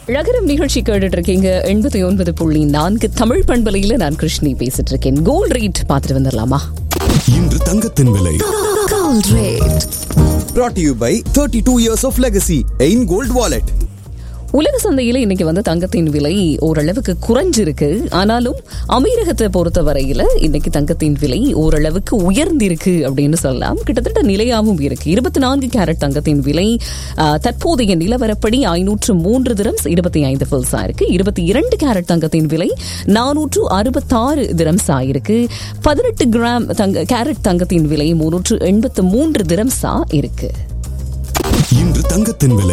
ரகரம் நிகழ்ச்சி கேட்டுட்டு இருக்கீங்க எண்பத்தி ஒன்பது புள்ளி நான்கு தமிழ் பண்பலையில நான் கிருஷ்ணி பேசிட்டு இருக்கேன் கோல்ட் ரேட் பார்த்துட்டு வந்துடலாமா இன்று தங்கத்தின் விலை gold rate brought to you by 32 years of legacy in gold wallet உலக சந்தையில இன்னைக்கு வந்து தங்கத்தின் விலை ஓரளவுக்கு குறைஞ்சிருக்கு ஆனாலும் அமீரகத்தை பொறுத்த வரையில இன்னைக்கு தங்கத்தின் விலை ஓரளவுக்கு உயர்ந்திருக்கு அப்படின்னு சொல்லலாம் கிட்டத்தட்ட நிலையாகவும் இருக்கு இருபத்தி நான்கு கேரட் தங்கத்தின் விலை ஆ, தற்போதைய நிலவரப்படி ஐநூற்று மூன்று திரம்ஸ் இருபத்தி ஐந்து ஃபில்ஸா இருக்கு இருபத்தி இரண்டு கேரட் தங்கத்தின் விலை நானூற்று அறுபத்தாறு திரம்ஸ் ஆயிருக்கு பதினெட்டு கிராம் தங்க கேரட் தங்கத்தின் விலை முன்னூற்று எண்பத்து மூன்று திரம்ஸா இருக்கு இன்று தங்கத்தின் விலை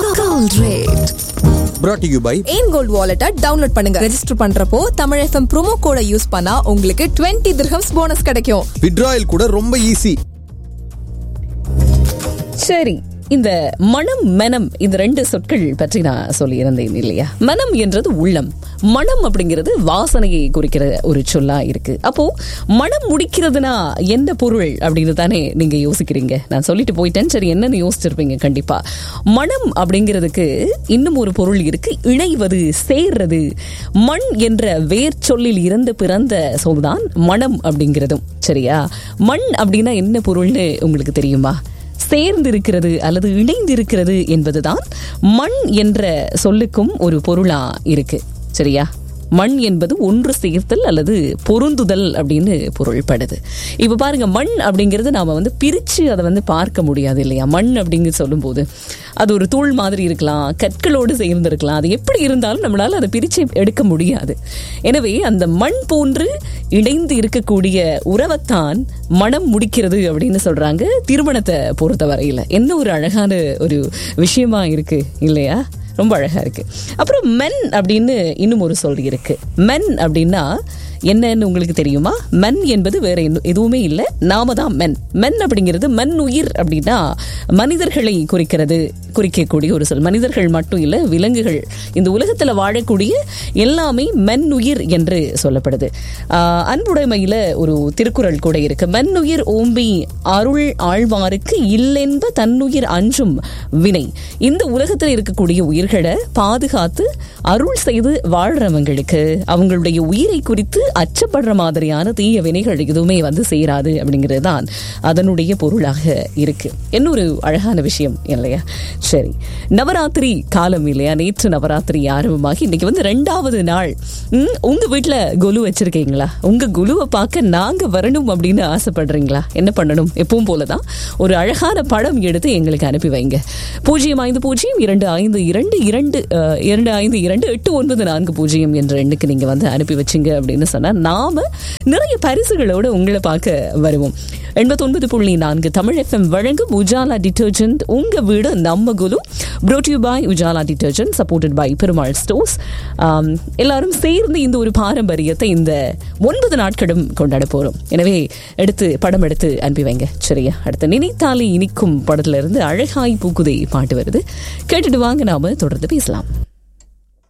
brought to you by எயின் கோல்ட் வாலெட்டை டவுன்லோட் பண்ணுங்க ரெஜிஸ்டர் பண்றப்போ தமிழ் எஃப்எம் ப்ரோமோ கோட யூஸ் பண்ணா உங்களுக்கு 20 திர்ஹம்ஸ் போனஸ் கிடைக்கும் withdrawal கூட ரொம்ப ஈஸி சரி இந்த மனம் மனம் இந்த ரெண்டு சொற்கள் பற்றி நான் சொல்லியிருந்தேன் இல்லையா மனம் என்றது உள்ளம் மனம் அப்படிங்கிறது வாசனையை குறிக்கிற ஒரு சொல்லா இருக்கு அப்போ மனம் முடிக்கிறதுனா என்ன பொருள் அப்படின்னு தானே நீங்க யோசிக்கிறீங்க நான் சொல்லிட்டு போயிட்டேன் சரி என்னன்னு யோசிச்சிருப்பீங்க கண்டிப்பா மனம் அப்படிங்கிறதுக்கு இன்னும் ஒரு பொருள் இருக்கு இணைவது சேர்றது மண் என்ற வேர் சொல்லில் இருந்து பிறந்த சொல்தான் மனம் அப்படிங்கிறதும் சரியா மண் அப்படின்னா என்ன பொருள்னு உங்களுக்கு தெரியுமா சேர்ந்து இருக்கிறது அல்லது இணைந்து இருக்கிறது என்பதுதான் மண் என்ற சொல்லுக்கும் ஒரு பொருளா இருக்கு சரியா மண் என்பது ஒன்று சேர்த்தல் அல்லது பொருந்துதல் அப்படின்னு பொருள்படுது இப்ப பாருங்க மண் அப்படிங்கிறது நாம வந்து பிரிச்சு அதை வந்து பார்க்க முடியாது இல்லையா மண் அப்படிங்கிறது சொல்லும்போது அது ஒரு தூள் மாதிரி இருக்கலாம் கற்களோடு சேர்ந்து இருக்கலாம் அது எப்படி இருந்தாலும் நம்மளால அதை பிரிச்சு எடுக்க முடியாது எனவே அந்த மண் போன்று இணைந்து இருக்கக்கூடிய உறவைத்தான் மனம் முடிக்கிறது அப்படின்னு சொல்றாங்க திருமணத்தை பொறுத்த வரையில என்ன ஒரு அழகான ஒரு விஷயமா இருக்கு இல்லையா ரொம்ப அழகா இருக்கு அப்புறம் மென் அப்படின்னு இன்னும் ஒரு சொல் இருக்கு மென் அப்படின்னா என்னன்னு உங்களுக்கு தெரியுமா மென் என்பது வேற எந்த- எதுவுமே இல்லை நாம தான் மென் மென் அப்படிங்கிறது மண் உயிர் அப்படின்னா மனிதர்களை குறிக்கிறது குறிக்கக்கூடிய ஒரு சொல் மனிதர்கள் மட்டும் இல்லை விலங்குகள் இந்த உலகத்துல வாழக்கூடிய எல்லாமே மென் உயிர் என்று சொல்லப்படுது ஆஹ் அன்புடைமையில ஒரு திருக்குறள் கூட இருக்கு மென்னுயிர் ஓம்பி அருள் ஆழ்வாருக்கு இல்லென்ப தன்னுயிர் அஞ்சும் வினை இந்த உலகத்தில் இருக்கக்கூடிய உயிர்களை பாதுகாத்து அருள் செய்து வாழ்றவங்களுக்கு அவங்களுடைய உயிரை குறித்து அச்சப்படுற மாதிரியான தீய வினைகள் எதுவுமே வந்து சேராது அப்படிங்கிறது தான் அதனுடைய பொருளாக இருக்கு இன்னொரு அழகான விஷயம் இல்லையா சரி நவராத்திரி காலம் இல்லையா நேற்று நவராத்திரி ஆரம்பமாகி இன்னைக்கு வந்து ரெண்டாவது நாள் ம், உங்க வீட்ல குலு வச்சிருக்கீங்களா உங்க குலுவை பார்க்க நாங்க வரணும் அப்படின்னு ஆசைப்படுறீங்களா என்ன பண்ணணும் எப்பவும் போலதான் ஒரு அழகான படம் எடுத்து எங்களுக்கு அனுப்பி வைங்க பூஜ்ஜியம் ஐந்து பூஜ்ஜியம் இரண்டு ஐந்து இரண்டு இரண்டு அஹ், இரண்டு ஐந்து இரண்டு எட்டு ஒன்பது நான்கு பூஜ்ஜியம் என்ற எண்ணுக்கு நீங்க வந்து அனுப்பி வச்சிங்க அப்படின்னு சொன்னா நாம நிறைய பரிசுகளோட உங்களை பார்க்க வருவோம் எண்பத்தொன்பது புள்ளி நான்கு தமிழ் எஃப்எம் வழங்கும் உஜாலா டிட்டர்ஜென்ட் உங்க வீடு நம்ம குலு brought to you by Ujala detergent supported by Perumal stores எல்லாரும் சேர்ந்து இந்த ஒரு பாரம்பரியத்தை இந்த ஒன்பது நாட்களும் கொண்டாட போறோம் எனவே எடுத்து படம் எடுத்து அனுப்பி வைங்க சரியா அடுத்து நினைத்தாலே இனிக்கும் படத்துல இருந்து அழகாய் பூக்குதை பாட்டு வருது கேட்டுட்டு வாங்க நாம தொடர்ந்து பேசலாம்